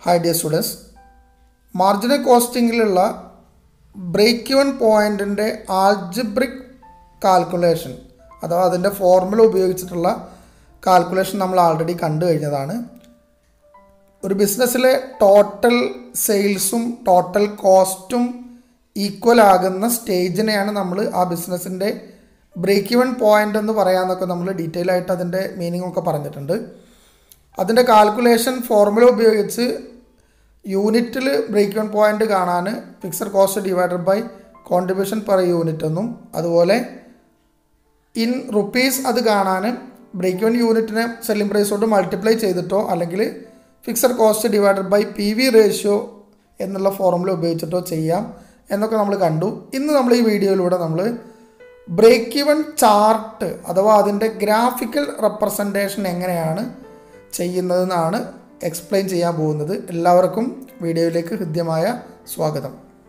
high dear students marginal കോസ്റ്റിങ്ങിലുള്ള break even പോയിൻറ്റിൻ്റെ algebraic calculation അഥവാ അതിൻ്റെ ഫോർമുല ഉപയോഗിച്ചിട്ടുള്ള കാൽക്കുലേഷൻ നമ്മൾ ആൾറെഡി കണ്ടു കഴിഞ്ഞതാണ് ഒരു ബിസിനസ്സിലെ ടോട്ടൽ സെയിൽസും ടോട്ടൽ കോസ്റ്റും ഈക്വൽ ആകുന്ന സ്റ്റേജിനെയാണ് നമ്മൾ ആ ബിസിനസ്സിൻ്റെ ബ്രേക്ക് ഇവൻ പോയിൻ്റ് എന്ന് പറയാമെന്നൊക്കെ നമ്മൾ ഡീറ്റെയിൽ ആയിട്ട് അതിൻ്റെ മീനിങ് ഒക്കെ പറഞ്ഞിട്ടുണ്ട് അതിൻ്റെ കാൽക്കുലേഷൻ ഫോർമുല ഉപയോഗിച്ച് യൂണിറ്റിൽ ബ്രേക്ക് ഇവൻ പോയിൻ്റ് കാണാൻ fixed cost divided by contribution per unit എന്നും അതുപോലെ ഇൻ റുപ്പീസ് അത് കാണാൻ ബ്രേക്ക് ഇവൻ യൂണിറ്റിനെ സെല്ലിംഗ് പ്രൈസ് കൊണ്ട് മൾട്ടിപ്ലൈ ചെയ്തിട്ടോ അല്ലെങ്കിൽ fixed cost divided by P V ratio എന്നുള്ള ഫോർമുല ഉപയോഗിച്ചിട്ടോ ചെയ്യാം എന്നൊക്കെ നമ്മൾ കണ്ടു ഇന്ന് നമ്മൾ ഈ വീഡിയോയിലൂടെ നമ്മൾ ബ്രേക്ക് ഇവൻ ചാർട്ട് അഥവാ അതിൻ്റെ ഗ്രാഫിക്കൽ റെപ്രസെൻറ്റേഷൻ എങ്ങനെയാണ് ചെയ്യുന്നതെന്നാണ് എക്സ്പ്ലെയിൻ ചെയ്യാൻ പോകുന്നത് എല്ലാവർക്കും വീഡിയോയിലേക്ക് ഹൃദ്യമായ സ്വാഗതം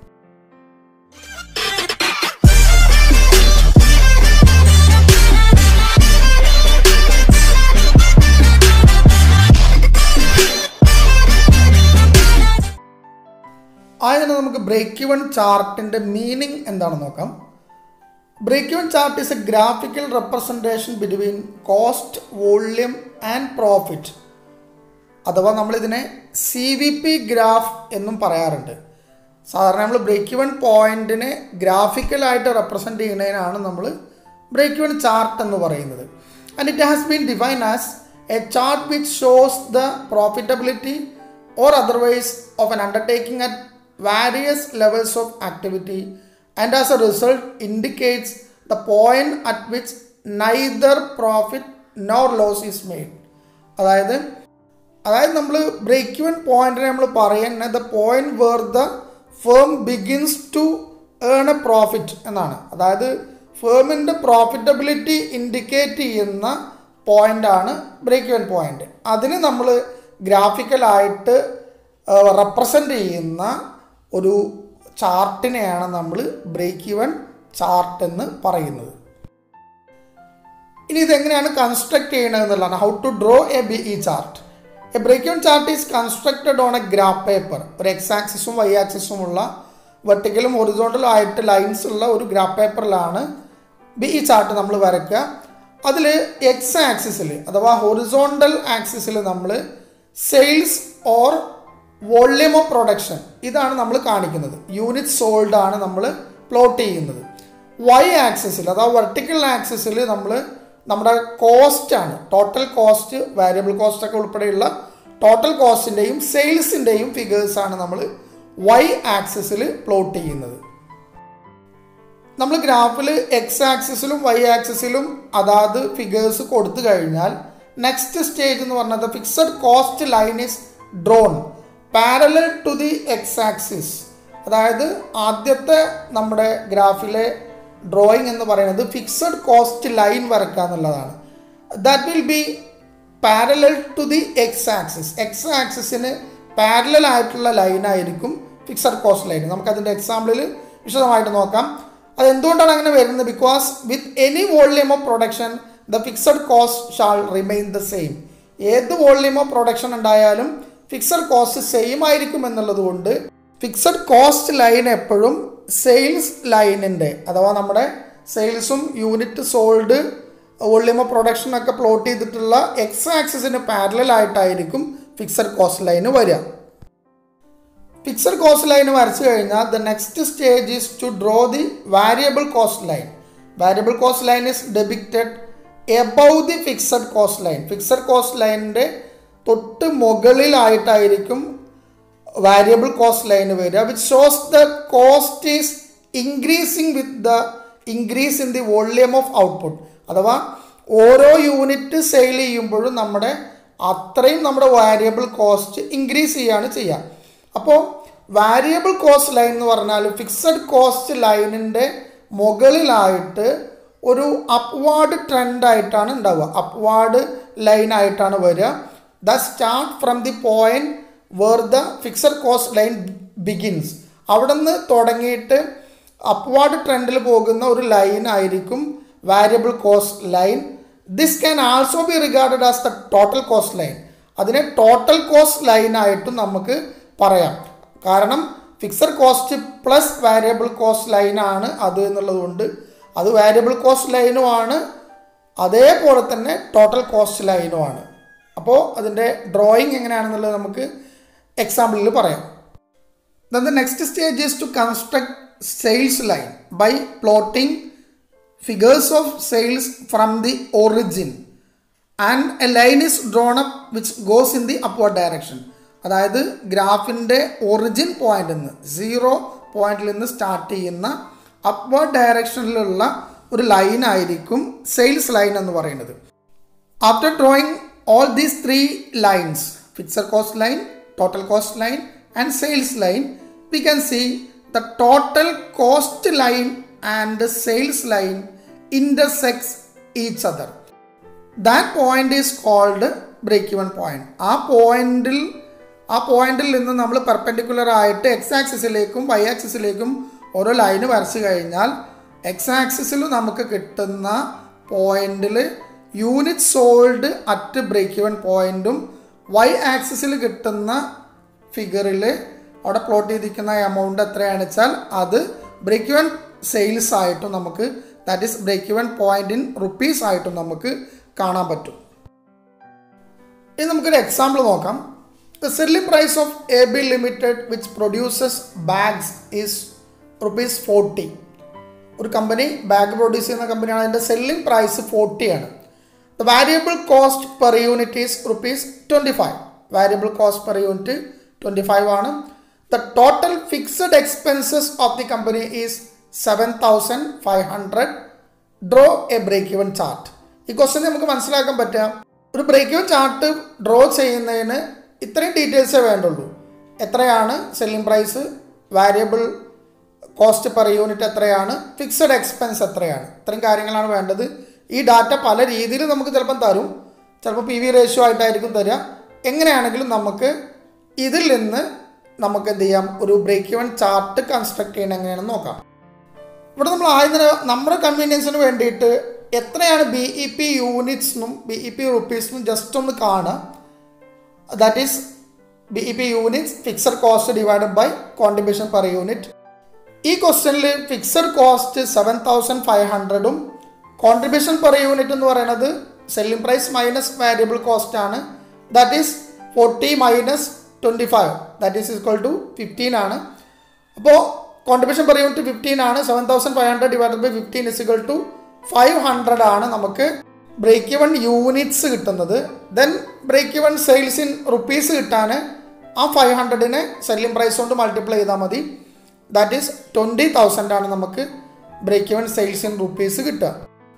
ആയതിന് നമുക്ക് ബ്രേക്ക് ഇവൺ ചാർട്ടിൻ്റെ മീനിങ് എന്താണെന്ന് നോക്കാം break even chart is a graphical representation between cost volume and profit അഥവാ നമ്മളിതിനെ സി വി പി ഗ്രാഫ് എന്നും പറയാറുണ്ട് സാധാരണ നമ്മൾ ബ്രേക്ക് ഇവൺ പോയിന്റിനെ ഗ്രാഫിക്കലായിട്ട് റെപ്രസെൻ്റ് ചെയ്യുന്നതിനാണ് നമ്മൾ ബ്രേക്ക് ഇവൺ ചാർട്ട് എന്ന് പറയുന്നത് and it has been define as a chart which shows the profitability or otherwise of an undertaking at various levels of activity and as a result indicates the point at which neither profit nor loss is made അതായത് അതായത് നമ്മൾ break even പോയിന്റിനെ നമ്മൾ പറയുന്നത് the point where the firm begins to earn a profit എന്നാണ് അതായത് ഫേമിൻ്റെ profitability indicate ചെയ്യുന്ന പോയിൻ്റാണ് ബ്രേക്ക് ഇവൻ പോയിന്റ് അതിന് നമ്മൾ ഗ്രാഫിക്കലായിട്ട് റെപ്രസെൻ്റ് ചെയ്യുന്ന ഒരു ചാർട്ടിനെയാണ് നമ്മൾ ബ്രേക്ക് ഇവൻ ചാർട്ട് എന്ന് പറയുന്നത് ഇനി ഇതെങ്ങനെയാണ് കൺസ്ട്രക്ട് ചെയ്യണത് എന്നുള്ളതാണ് how to draw a B E chart a break even chart is constructed on a graph paper ഒരു എക്സ് ആക്സിസും വൈ ആക്സിസും ഉള്ള വെർട്ടിക്കലും ഹൊറിസോണ്ടലും ആയിട്ട് ലൈൻസ് ഉള്ള ഒരു ഗ്രാഫ് പേപ്പറിലാണ് ബി ഇ ചാർട്ട് നമ്മൾ വരയ്ക്കുക അതിൽ എക്സ് ആക്സിസിൽ അഥവാ ഹൊറിസോണ്ടൽ ആക്സിസിൽ നമ്മൾ sales or volume of production ഇതാണ് നമ്മൾ കാണിക്കുന്നത് യൂണിറ്റ് സോൾഡ് ആണ് നമ്മൾ പ്ലോട്ട് ചെയ്യുന്നത് വൈ ആക്സിസിൽ അഥവാ വെർട്ടിക്കൽ ആക്സിസിൽ നമ്മൾ നമ്മുടെ കോസ്റ്റ് ആണ് ടോട്ടൽ കോസ്റ്റ് വാരിയബിൾ കോസ്റ്റ് ഒക്കെ ഉൾപ്പെടെയുള്ള ടോട്ടൽ കോസ്റ്റിൻ്റെയും സെയിൽസിൻ്റെയും ഫിഗേഴ്സ് ആണ് നമ്മൾ വൈ ആക്സിസിൽ പ്ലോട്ട് ചെയ്യുന്നത് നമ്മൾ ഗ്രാഫിൽ എക്സ് ആക്സിസിലും വൈ ആക്സിസിലും അതാത് ഫിഗേഴ്സ് കൊടുത്തു കഴിഞ്ഞാൽ നെക്സ്റ്റ് സ്റ്റേജ് എന്ന് പറഞ്ഞത് fixed cost line is drawn parallel to the X axis അതായത് ആദ്യത്തെ നമ്മുടെ ഗ്രാഫിലെ ഡ്രോയിങ് എന്ന് പറയുന്നത് ഫിക്സഡ് കോസ്റ്റ് ലൈൻ വരക്കുക എന്നുള്ളതാണ് that will be parallel to the X axis X ആക്സിസിന് പാരലൽ ആയിട്ടുള്ള ലൈനായിരിക്കും ഫിക്സഡ് കോസ്റ്റ് ലൈൻ നമുക്കതിൻ്റെ എക്സാമ്പിളിൽ വിശദമായിട്ട് നോക്കാം അത് എന്തുകൊണ്ടാണ് അങ്ങനെ വരുന്നത് because with any volume of production the fixed cost shall remain the same ഏത് വോള്യൂം ഓഫ് പ്രൊഡക്ഷൻ ഉണ്ടായാലും ഫിക്സഡ് കോസ്റ്റ് സെയിം ആയിരിക്കും എന്നുള്ളത് കൊണ്ട് ഫിക്സഡ് കോസ്റ്റ് ലൈൻ എപ്പോഴും സെയിൽസ് ലൈനിൻ്റെ അഥവാ നമ്മുടെ സെയിൽസും unit sold volume of production ഒക്കെ പ്ലോട്ട് ചെയ്തിട്ടുള്ള എക്സ് ആക്സിസിന് പാരലൽ ആയിട്ടായിരിക്കും ഫിക്സഡ് കോസ്റ്റ് ലൈന് വരിക ഫിക്സഡ് കോസ്റ്റ് ലൈൻ വരച്ചു കഴിഞ്ഞാൽ the next stage is to draw the variable cost line variable cost line is depicted above the fixed cost line fixed cost ലൈനിൻ്റെ തൊട്ട് മുകളിലായിട്ടായിരിക്കും വാരിയബിൾ കോസ്റ്റ് ലൈൻ വരിക which shows the cost is increasing with the increase in the volume of output അഥവാ ഓരോ unit sale ചെയ്യുമ്പോഴും നമ്മുടെ അത്രയും നമ്മുടെ വാരിയബിൾ കോസ്റ്റ് ഇൻക്രീസ് ചെയ്യുകയാണ് ചെയ്യുക അപ്പോൾ വാരിയബിൾ കോസ്റ്റ് ലൈൻ എന്ന് പറഞ്ഞാൽ ഫിക്സഡ് കോസ്റ്റ് ലൈനിൻ്റെ മുകളിലായിട്ട് ഒരു അപ്വാർഡ് ട്രെൻഡ് ആയിട്ടാണ് ഉണ്ടാവുക അപ്വാർഡ് ലൈൻ ആയിട്ടാണ് വരിക the start from the point where the fixed cost line begins അവിടെ നിന്ന് തുടങ്ങിയിട്ട് അപ്വാർഡ് ട്രെൻഡിൽ പോകുന്ന ഒരു ലൈൻ ആയിരിക്കും variable cost line this can also be regarded as the total cost line അതിനെ ടോട്ടൽ കോസ്റ്റ് ലൈനായിട്ടും നമുക്ക് പറയാം കാരണം fixed cost plus variable cost ലൈനാണ് അത് എന്നുള്ളത് കൊണ്ട് അത് വാരിയബിൾ കോസ്റ്റ് ലൈനുമാണ് അതേപോലെ തന്നെ ടോട്ടൽ കോസ്റ്റ് ലൈനുമാണ് അപ്പോൾ അതിൻ്റെ ഡ്രോയിങ് എങ്ങനെയാണെന്നുള്ളത് നമുക്ക് എക്സാമ്പിളിൽ പറയാം Then the next stage is to construct sales line by plotting figures of sales from the origin and a line is drawn up which goes in the upward direction അതായത് ഗ്രാഫിൻ്റെ origin പോയിന്റിൽ നിന്ന് zero പോയിന്റിൽ നിന്ന് start ചെയ്യുന്ന upward ഡയറക്ഷനിലുള്ള ഒരു line ആയിരിക്കും sales line എന്ന് പറയുന്നത് after drawing all these three lines fixed cost line total cost line and sales line we can see the total cost line and sales line intersects each other that point is called break even point ആ പോയിന്റിൽ ആ പോയിന്റിൽ നിന്ന് നമ്മൾ perpendicular ആയിട്ട് X ആക്സിസിലേക്കും Y ആക്സിസിലേക്കും ഓരോ line വരച്ച് കഴിഞ്ഞാൽ എക്സ് ആക്സിസിൽ നമുക്ക് കിട്ടുന്ന പോയിന്റിൽ unit sold at break even പോയിന്റും വൈ ആക്സിസിൽ കിട്ടുന്ന ഫിഗറിൽ അവിടെ പ്ലോട്ട് ചെയ്തിരിക്കുന്ന എമൗണ്ട് എത്രയാണെന്ന് വെച്ചാൽ അത് ബ്രേക്ക് ഇവൺ സെയിൽസ് ആയിട്ടും നമുക്ക് that is break even point in rupees ആയിട്ടും നമുക്ക് കാണാൻ പറ്റും ഇനി നമുക്കൊരു എക്സാമ്പിൾ നോക്കാം the selling price of A B limited which produces bags is rupees forty ഒരു കമ്പനി ബാഗ് പ്രൊഡ്യൂസ് ചെയ്യുന്ന കമ്പനിയാണ് അതിൻ്റെ സെല്ലിംഗ് പ്രൈസ് ഫോർട്ടി ആണ് the variable cost per unit is rupees twenty five variable cost per unit twenty five ആണ് the total fixed expenses of the company is seven thousand five hundred draw a break even chart ഈ question നമുക്ക് മനസ്സിലാക്കാൻ പറ്റുക ഒരു break even chart draw ചെയ്യുന്നതിന് ഇത്രയും ഡീറ്റെയിൽസേ വേണ്ടുള്ളൂ എത്രയാണ് selling price variable cost per unit എത്രയാണ് ഫിക്സഡ് എക്സ്പെൻസ് എത്രയാണ് ഇത്രയും കാര്യങ്ങളാണ് വേണ്ടത് ഈ ഡാറ്റ പല രീതിയിൽ നമുക്ക് ചിലപ്പം തരും ചിലപ്പോൾ പി വി റേഷ്യോ ആയിട്ടായിരിക്കും തരിക എങ്ങനെയാണെങ്കിലും നമുക്ക് ഇതിൽ നിന്ന് നമുക്ക് എന്ത് ചെയ്യാം ഒരു ബ്രേക്ക് ഇവൻ ചാർട്ട് കൺസ്ട്രക്ട് ചെയ്യണം എങ്ങനെയാണെന്ന് നോക്കാം ഇവിടെ നമ്മൾ ആദ്യം തന്നെ നമ്മുടെ കൺവീനിയൻസിന് വേണ്ടിയിട്ട് എത്രയാണ് ബി ഇ പി യൂണിറ്റ്സിനും ബി ഇ പി റുപ്പീസിനും ജസ്റ്റ് ഒന്ന് കാണുക that is B E P units fixed cost divided by contribution per unit ഈ ക്വസ്റ്റ്യനിൽ fixed cost seven thousand five ഹൺഡ്രഡും കോൺട്രിബ്യൂഷൻ പെർ യൂണിറ്റ് എന്ന് പറയുന്നത് selling price minus variable cost ആണ് that is forty minus twenty five that is equal to fifteen ആണ് അപ്പോൾ contribution per unit fifteen ആണ് seven thousand five hundred divide by fifteen is equal to five hundred ആണ് നമുക്ക് break even units കിട്ടുന്നത് then break even sales in rupees കിട്ടാൻ ആ five ഹൺഡ്രഡിനെ selling price കൊണ്ട് മൾട്ടിപ്ലൈ ചെയ്താൽ മതി ദാറ്റ് ഈസ് ട്വൻറ്റി തൗസൻഡ് ആണ് നമുക്ക് break even sales in rupees കിട്ടുക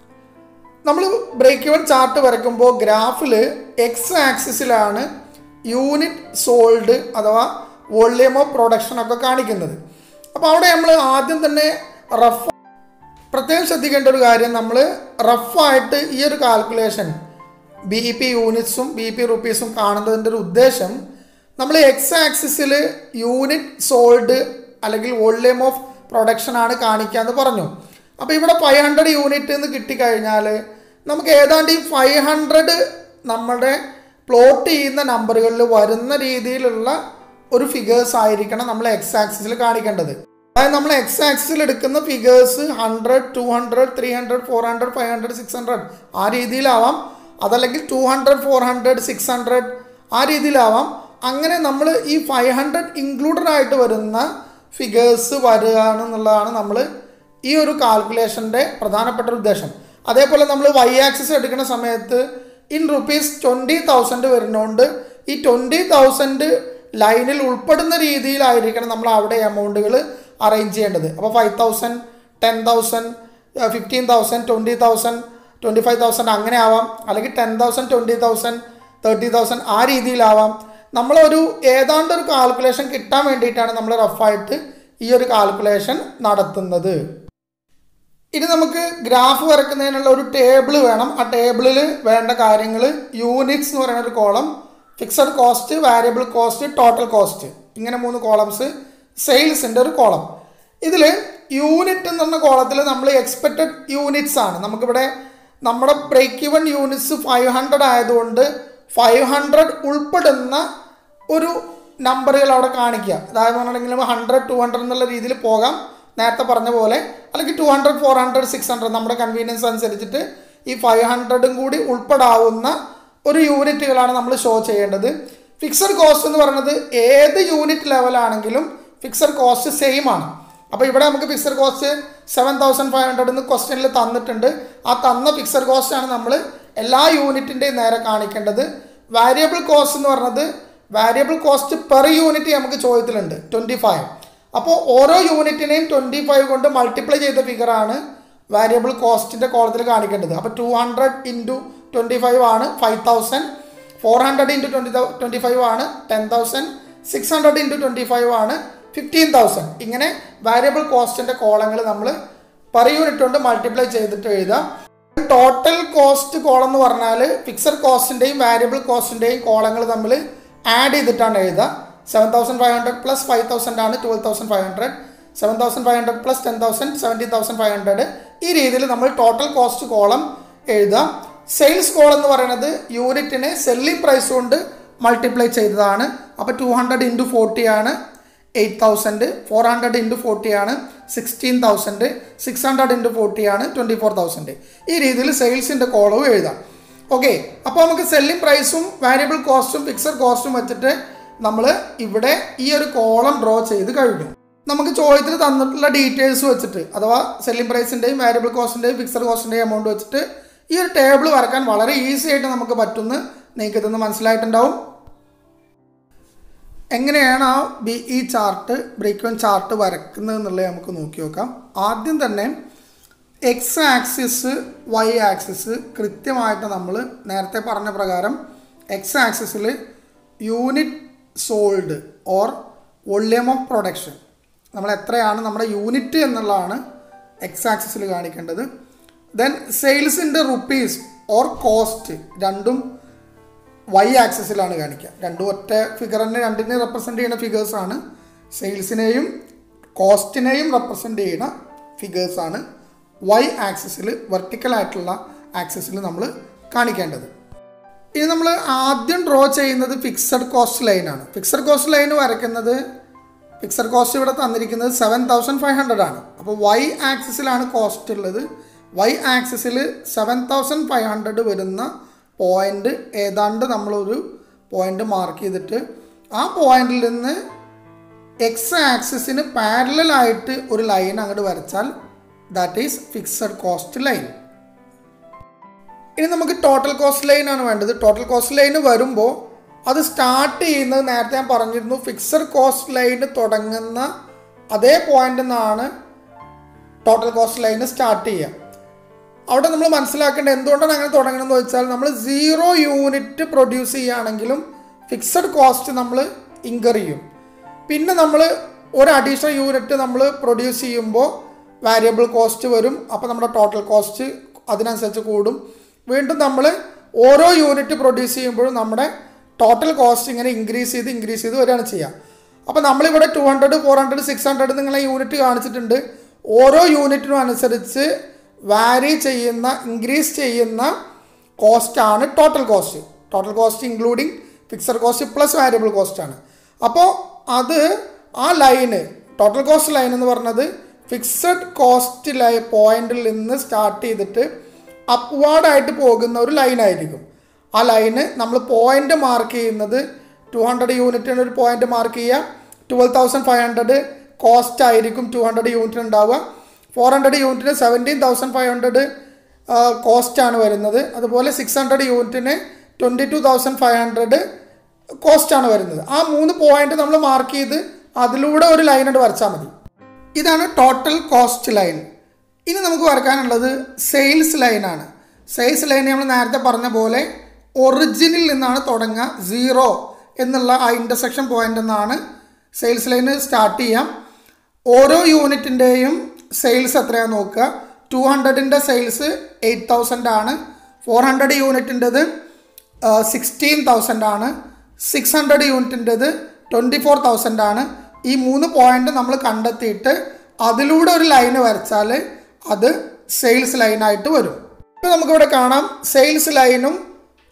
നമ്മൾ ബ്രേക്ക് ഇവൺ ചാർട്ട് വരയ്ക്കുമ്പോൾ ഗ്രാഫിൽ എക്സ് ആക്സിസിലാണ് യൂണിറ്റ് സോൾഡ് അഥവാ വോള്യൂം ഓഫ് പ്രൊഡക്ഷൻ ഒക്കെ കാണിക്കുന്നത് അപ്പോൾ അവിടെ നമ്മൾ ആദ്യം തന്നെ റഫ് പ്രത്യേകം ശ്രദ്ധിക്കേണ്ട ഒരു കാര്യം നമ്മൾ റഫായിട്ട് ഈ ഒരു കാൽക്കുലേഷൻ ബി ഇ പി യൂണിറ്റ്സും ബി ഇ പി റുപ്പീസും കാണുന്നതിൻ്റെ ഒരു ഉദ്ദേശം നമ്മൾ എക്സ് ആക്സിസിൽ യൂണിറ്റ് സോൾഡ് അല്ലെങ്കിൽ വോള്യൂം ഓഫ് പ്രൊഡക്ഷൻ ആണ് കാണിക്കുക എന്ന് പറഞ്ഞു അപ്പോൾ ഇവിടെ ഫൈവ് ഹൺഡ്രഡ് യൂണിറ്റ് എന്ന് കിട്ടിക്കഴിഞ്ഞാൽ നമുക്ക് ഏതാണ്ട് ഈ ഫൈവ് ഹൺഡ്രഡ് നമ്മുടെ പ്ലോട്ട് ചെയ്യുന്ന നമ്പറുകളിൽ വരുന്ന രീതിയിലുള്ള ഒരു ഫിഗേഴ്സ് ആയിരിക്കണം നമ്മൾ എക്സ് ആക്സിസിൽ കാണിക്കേണ്ടത് അതായത് നമ്മൾ എക്സ് ആക്സിൽ എടുക്കുന്ന figures hundred two hundred three hundred four hundred five hundred six hundred ആ രീതിയിലാവാം അതല്ലെങ്കിൽ two hundred four hundred six hundred ആ രീതിയിലാവാം അങ്ങനെ നമ്മൾ ഈ ഫൈവ് ഹൺഡ്രഡ് ഇൻക്ലൂഡഡ് ആയിട്ട് വരുന്ന ഫിഗേഴ്സ് വരികയാണെന്നുള്ളതാണ് നമ്മൾ ഈ ഒരു കാൽക്കുലേഷൻ്റെ പ്രധാനപ്പെട്ട ഒരു ഉദ്ദേശം അതേപോലെ നമ്മൾ വൈ ആക്സിസ് എടുക്കുന്ന സമയത്ത് ഇൻ റുപ്പീസ് ട്വൻറ്റി തൗസൻഡ് വരുന്നതുകൊണ്ട് ഈ ട്വൻറ്റി തൗസൻഡ് ലൈനിൽ ഉൾപ്പെടുന്ന രീതിയിലായിരിക്കണം നമ്മൾ അവിടെ എമൗണ്ടുകൾ അറേഞ്ച് ചെയ്യേണ്ടത് അപ്പോൾ five thousand ten thousand fifteen thousand twenty thousand twenty five thousand അങ്ങനെ ആവാം അല്ലെങ്കിൽ ten thousand twenty thousand thirty thousand ആ രീതിയിലാവാം നമ്മളൊരു ഏതാണ്ട് ഒരു കാൽക്കുലേഷൻ കിട്ടാൻ വേണ്ടിയിട്ടാണ് നമ്മൾ റഫായിട്ട് ഈ ഒരു കാൽക്കുലേഷൻ നടത്തുന്നത് ഇനി നമുക്ക് ഗ്രാഫ് വരക്കുന്നതിനുള്ള ഒരു ടേബിൾ വേണം ആ ടേബിളിൽ വേണ്ട കാര്യങ്ങൾ യൂണിറ്റ്സ് എന്ന് പറയുന്ന ഒരു column fixed cost variable cost total cost ഇങ്ങനെ മൂന്ന് കോളംസ് സെയിൽസിൻ്റെ ഒരു കോളം ഇതിൽ യൂണിറ്റ് എന്ന് പറഞ്ഞ കോളത്തിൽ നമ്മൾ എക്സ്പെക്റ്റഡ് യൂണിറ്റ്സ് ആണ് നമുക്കിവിടെ നമ്മുടെ break even units five hundred ആയതുകൊണ്ട് ഫൈവ് ഹൺഡ്രഡ് ഉൾപ്പെടുന്ന ഒരു നമ്പറുകൾ അവിടെ കാണിക്കുക അതായത് പറഞ്ഞിട്ടുണ്ടെങ്കിൽ ഹൺഡ്രഡ് ടു ഹൺഡ്രഡ് എന്നുള്ള രീതിയിൽ പോകാം നേരത്തെ പറഞ്ഞ പോലെ അല്ലെങ്കിൽ two hundred four hundred six hundred നമ്മുടെ കൺവീനിയൻസ് അനുസരിച്ചിട്ട് ഈ ഫൈവ് ഹൺഡ്രഡും കൂടി ഉൾപ്പെടാവുന്ന ഒരു യൂണിറ്റുകളാണ് നമ്മൾ ഷോ ചെയ്യേണ്ടത് ഫിക്സഡ് കോസ്റ്റ് എന്ന് പറയുന്നത് ഏത് യൂണിറ്റ് ലെവലാണെങ്കിലും ഫിക്സഡ് കോസ്റ്റ് സെയിം ആണ് അപ്പോൾ ഇവിടെ നമുക്ക് fixed cost seven thousand five hundred എന്ന് ക്വസ്റ്റ്യനിൽ തന്നിട്ടുണ്ട് ആ തന്ന ഫിക്സഡ് കോസ്റ്റ് ആണ് നമ്മൾ എല്ലാ യൂണിറ്റിൻ്റെയും നേരെ കാണിക്കേണ്ടത് വാരിയബിൾ കോസ്റ്റ് എന്ന് പറയുന്നത് വാരിയബിൾ കോസ്റ്റ് പെർ യൂണിറ്റ് നമുക്ക് ചോദ്യത്തിലുണ്ട് ട്വൻറ്റി ഫൈവ് അപ്പോൾ ഓരോ യൂണിറ്റിനെയും ട്വൻറ്റി ഫൈവ് കൊണ്ട് മൾട്ടിപ്ലൈ ചെയ്ത ഫിഗറാണ് വാരിയബിൾ കോസ്റ്റിൻ്റെ കോളത്തിൽ കാണിക്കേണ്ടത് അപ്പോൾ two hundred into twenty five ആണ് five thousand four hundred into twenty twenty five ആണ് ten thousand six hundred into twenty five ആണ് ഫിഫ്റ്റീൻ തൗസൻഡ് ഇങ്ങനെ വാരിയബിൾ കോസ്റ്റിൻ്റെ കോളങ്ങൾ നമ്മൾ പെർ യൂണിറ്റ് കൊണ്ട് മൾട്ടിപ്ലൈ ചെയ്തിട്ട് എഴുതാം ടോട്ടൽ കോസ്റ്റ് കോളം എന്ന് പറഞ്ഞാൽ ഫിക്സഡ് കോസ്റ്റിൻ്റെയും വാരിയബിൾ കോസ്റ്റിൻ്റെയും കോളങ്ങൾ തമ്മിൽ ആഡ് ചെയ്തിട്ടാണ് എഴുതുക seven thousand five hundred plus five thousand ആണ് twelve thousand five hundred seven thousand five hundred plus ten thousand seventeen thousand five hundred ഈ രീതിയിൽ നമ്മൾ ടോട്ടൽ കോസ്റ്റ് കോളം എഴുതാം സെയിൽസ് കോൾ എന്ന് പറയുന്നത് യൂണിറ്റിനെ സെല്ലിംഗ് പ്രൈസ് കൊണ്ട് മൾട്ടിപ്ലൈ ചെയ്തതാണ് അപ്പോൾ ടു ഹൺഡ്രഡ് ഇൻറ്റു ഫോർട്ടി ആണ് eight thousand four hundred into forty ആണ് sixteen thousand six hundred into forty ആണ് ട്വൻറ്റി ഫോർ തൗസൻഡ് ഈ രീതിയിൽ സെയിൽസിൻ്റെ കോളവും എഴുതാം ഓക്കെ അപ്പോൾ നമുക്ക് സെല്ലിംഗ് പ്രൈസും വാരിയബിൾ കോസ്റ്റും ഫിക്സഡ് കോസ്റ്റും വെച്ചിട്ട് നമ്മൾ ഇവിടെ ഈ ഒരു കോളം ഡ്രോ ചെയ്ത് കഴിഞ്ഞു നമുക്ക് ചോദ്യത്തിൽ തന്നിട്ടുള്ള ഡീറ്റെയിൽസ് വെച്ചിട്ട് അഥവാ സെല്ലിംഗ് പ്രൈസിൻ്റെയും വാരിയബിൾ കോസ്റ്റിൻ്റെയും ഫിക്സഡ് കോസ്റ്റിൻ്റെയും എമൗണ്ട് വെച്ചിട്ട് ഈ ഒരു ടേബിൾ വരക്കാൻ വളരെ ഈസി ആയിട്ട് നമുക്ക് പറ്റുമെന്ന് നിങ്ങൾക്ക് ഇതൊന്ന് മനസ്സിലായിട്ടുണ്ടാവും എങ്ങനെയാണ് ആ ബി ഈ ചാർട്ട് ബ്രേക്ക് ചാർട്ട് വരക്കുന്നത് എന്നുള്ളത് നമുക്ക് നോക്കി നോക്കാം ആദ്യം തന്നെ എക്സ് ആക്സിസ് വൈ ആക്സിസ് കൃത്യമായിട്ട് നമ്മൾ നേരത്തെ പറഞ്ഞ പ്രകാരം എക്സ് ആക്സിസിൽ unit sold or volume of production നമ്മൾ എത്രയാണ് നമ്മുടെ യൂണിറ്റ് എന്നുള്ളതാണ് എക്സ് ആക്സിസിൽ കാണിക്കേണ്ടത് ദെൻ സെയിൽസിൻ്റെ റുപ്പീസ് ഓർ കോസ്റ്റ് രണ്ടും വൈ ആക്സിസിലാണ് കാണിക്കുക രണ്ടും ഒറ്റ ഫിഗർ തന്നെ രണ്ടിനെ റെപ്രസെൻ്റ് ചെയ്യുന്ന ഫിഗേഴ്സാണ് സെയിൽസിനെയും കോസ്റ്റിനെയും റെപ്രസെൻ്റ് ചെയ്യുന്ന ഫിഗേഴ്സാണ് വൈ ആക്സിസിൽ വെർട്ടിക്കലായിട്ടുള്ള ആക്സിസിൽ നമ്മൾ കാണിക്കേണ്ടത് ഇനി നമ്മൾ ആദ്യം ഡ്രോ ചെയ്യുന്നത് ഫിക്സഡ് കോസ്റ്റ് ലൈനാണ് ഫിക്സഡ് കോസ്റ്റ് ലൈൻ വരയ്ക്കുന്നത് ഫിക്സഡ് കോസ്റ്റ് ഇവിടെ തന്നിരിക്കുന്നത് സെവൻ തൗസൻഡ് ഫൈവ് ഹൺഡ്രഡ് ആണ് അപ്പോൾ വൈ ആക്സിസിലാണ് കോസ്റ്റ് ഉള്ളത് വൈ ആക്സിസിൽ സെവൻ തൗസൻഡ് ഫൈവ് ഹൺഡ്രഡ് വരുന്ന പോയിൻ്റ് ഏതാണ്ട് നമ്മളൊരു പോയിൻ്റ് മാർക്ക് ചെയ്തിട്ട് ആ പോയിന്റിൽ നിന്ന് എക്സ് ആക്സിസിന് പാരലായിട്ട് ഒരു ലൈൻ അങ്ങോട്ട് വരച്ചാൽ that is fixed cost line ഇനി നമുക്ക് ടോട്ടൽ കോസ്റ്റ് ലൈൻ ആണ് വേണ്ടത് ടോട്ടൽ കോസ്റ്റ് ലൈൻ വരുമ്പോൾ അത് സ്റ്റാർട്ട് ചെയ്യുന്നത് നേരത്തെ ഞാൻ പറഞ്ഞിരുന്നു ഫിക്സഡ് കോസ്റ്റ് ലൈൻ തുടങ്ങുന്ന അതേ പോയിന്റിൽ നിന്നാണ് ടോട്ടൽ കോസ്റ്റ് ലൈൻ സ്റ്റാർട്ട് ചെയ്യുക അവിടെ നമ്മൾ മനസ്സിലാക്കേണ്ടത് എന്തുകൊണ്ടാണ് അങ്ങനെ തുടങ്ങണമെന്ന് വെച്ചാൽ നമ്മൾ സീറോ യൂണിറ്റ് പ്രൊഡ്യൂസ് ചെയ്യുകയാണെങ്കിലും ഫിക്സഡ് കോസ്റ്റ് നമ്മൾ ഇൻകർ ചെയ്യും പിന്നെ നമ്മൾ ഒരു അഡീഷണൽ യൂണിറ്റ് നമ്മൾ പ്രൊഡ്യൂസ് ചെയ്യുമ്പോൾ വാരിയബിൾ കോസ്റ്റ് വരും അപ്പോൾ നമ്മുടെ ടോട്ടൽ കോസ്റ്റ് അതിനനുസരിച്ച് കൂടും വീണ്ടും നമ്മൾ ഓരോ യൂണിറ്റ് പ്രൊഡ്യൂസ് ചെയ്യുമ്പോഴും നമ്മുടെ ടോട്ടൽ കോസ്റ്റ് ഇങ്ങനെ ഇൻക്രീസ് ചെയ്ത് ഇൻക്രീസ് ചെയ്ത് വരികയാണ് ചെയ്യുക അപ്പോൾ നമ്മളിവിടെ two hundred four hundred six hundred നിങ്ങളെ യൂണിറ്റ് കാണിച്ചിട്ടുണ്ട് ഓരോ യൂണിറ്റിനും അനുസരിച്ച് വാരി ചെയ്യുന്ന ഇൻക്രീസ് ചെയ്യുന്ന കോസ്റ്റാണ് total cost total cost including fixed cost plus variable cost ആണ് അപ്പോൾ അത് ആ ലൈന് ടോട്ടൽ കോസ്റ്റ് ലൈൻ എന്ന് പറഞ്ഞത് ഫിക്സഡ് കോസ്റ്റ് ലൈ പോയിന്റിൽ നിന്ന് സ്റ്റാർട്ട് ചെയ്തിട്ട് അപ്വാർഡായിട്ട് പോകുന്ന ഒരു ലൈനായിരിക്കും ആ ലൈന് നമ്മൾ പോയിന്റ് മാർക്ക് ചെയ്യുന്നത് ടു ഹൺഡ്രഡ് യൂണിറ്റിന് ഒരു പോയിന്റ് മാർക്ക് ചെയ്യുക twelve thousand five hundred cost ആയിരിക്കും ടു ഹൺഡ്രഡ് യൂണിറ്റിന് ഉണ്ടാവുക ഫോർ ഹൺഡ്രഡ് യൂണിറ്റിന് സെവൻറ്റീൻ തൗസൻഡ് ഫൈവ് ഹൺഡ്രഡ് കോസ്റ്റാണ് വരുന്നത് അതുപോലെ സിക്സ് ഹൺഡ്രഡ് യൂണിറ്റിന് twenty two thousand five hundred കോസ്റ്റാണ് വരുന്നത് ആ മൂന്ന് പോയിന്റ് നമ്മൾ മാർക്ക് ചെയ്ത് അതിലൂടെ ഒരു ലൈനായിട്ട് വരച്ചാൽ മതി ഇതാണ് ടോട്ടൽ കോസ്റ്റ് ലൈൻ ഇനി നമുക്ക് വരക്കാനുള്ളത് സെയിൽസ് ലൈനാണ് സെയിൽസ് ലൈൻ നമ്മൾ നേരത്തെ പറഞ്ഞ പോലെ ഒറിജിനിൽ നിന്നാണ് തുടങ്ങുക സീറോ എന്നുള്ള ആ ഇൻ്റർസെക്ഷൻ പോയിന്റ് എന്നാണ് സെയിൽസ് ലൈന് സ്റ്റാർട്ട് ചെയ്യാം ഓരോ യൂണിറ്റിൻ്റെയും സെയിൽസ് എത്രയാണെന്ന് നോക്കുക ടു ഹൺഡ്രഡിൻ്റെ സെയിൽസ് എയ്റ്റ് തൗസൻഡ് ആണ് ഫോർ ഹൺഡ്രഡ് യൂണിറ്റിൻ്റെത് സിക്സ്റ്റീൻ തൗസൻഡ് ആണ് സിക്സ് ഹൺഡ്രഡ് യൂണിറ്റിൻ്റെത് ട്വൻറ്റി ഫോർ തൗസൻഡ് ആണ് ഈ മൂന്ന് പോയിന്റ് നമ്മൾ കണ്ടെത്തിയിട്ട് അതിലൂടെ ഒരു ലൈന് വരച്ചാൽ അത് സെയിൽസ് ലൈനായിട്ട് വരും ഇപ്പോൾ നമുക്കിവിടെ കാണാം സെയിൽസ് ലൈനും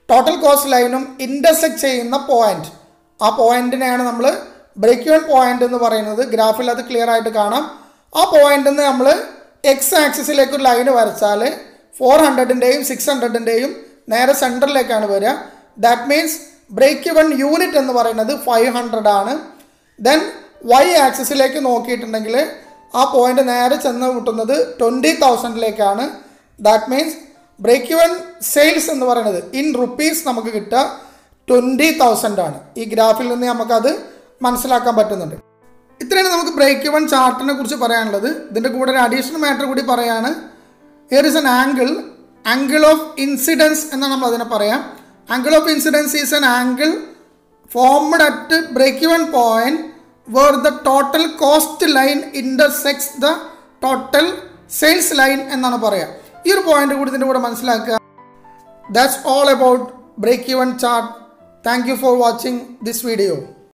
ടോട്ടൽ കോസ്റ്റ് ലൈനും ഇൻ്റർസെക്ട് ചെയ്യുന്ന പോയിന്റ് ആ പോയിന്റിനെയാണ് നമ്മൾ ബ്രേക്ക് ഇവൻ പോയിന്റ് എന്ന് പറയുന്നത് ഗ്രാഫിൽ അത് ക്ലിയർ ആയിട്ട് കാണാം ആ പോയിന്റിൽ നിന്ന് നമ്മൾ എക്സ് ആക്സിസിലേക്ക് ഒരു ലൈന് വരച്ചാൽ ഫോർ ഹൺഡ്രഡിൻ്റെയും സിക്സ് ഹൺഡ്രഡിൻ്റെയും നേരെ സെൻറ്ററിലേക്കാണ് വരിക that means break even unit എന്ന് പറയുന്നത് ഫൈവ് ഹൺഡ്രഡ് ആണ് ദെൻ വൈ ആക്സിസിലേക്ക് നോക്കിയിട്ടുണ്ടെങ്കിൽ ആ പോയിന്റ് നേരെ ചെന്ന് മുട്ടുന്നത് ട്വൻറ്റി തൗസൻഡിലേക്കാണ് that means break even sales എന്ന് പറയുന്നത് ഇൻ റുപ്പീസ് നമുക്ക് കിട്ടുക ട്വൻറ്റി തൗസൻഡ് ആണ് ഈ ഗ്രാഫിൽ നിന്ന് നമുക്കത് മനസ്സിലാക്കാൻ പറ്റുന്നുണ്ട് ഇത്രയാണ് നമുക്ക് ബ്രേക്ക് ഇവൺ ചാർട്ടിനെ കുറിച്ച് പറയാനുള്ളത് ഇതിൻ്റെ കൂടെ ഒരു അഡീഷണൽ മാറ്റർ കൂടി പറയാണ് here is an angle angle of incidence എന്നാണ് നമ്മൾ അതിനെ പറയാം angle of incidence is an angle formed at break even point where the total cost line intersects the total sales line എന്നാണ് പറയുക ഈ ഒരു പോയിന്റ് കൂടി ഇതിൻ്റെ കൂടെ മനസ്സിലാക്കുക that's all about break even chart thank you for watching this video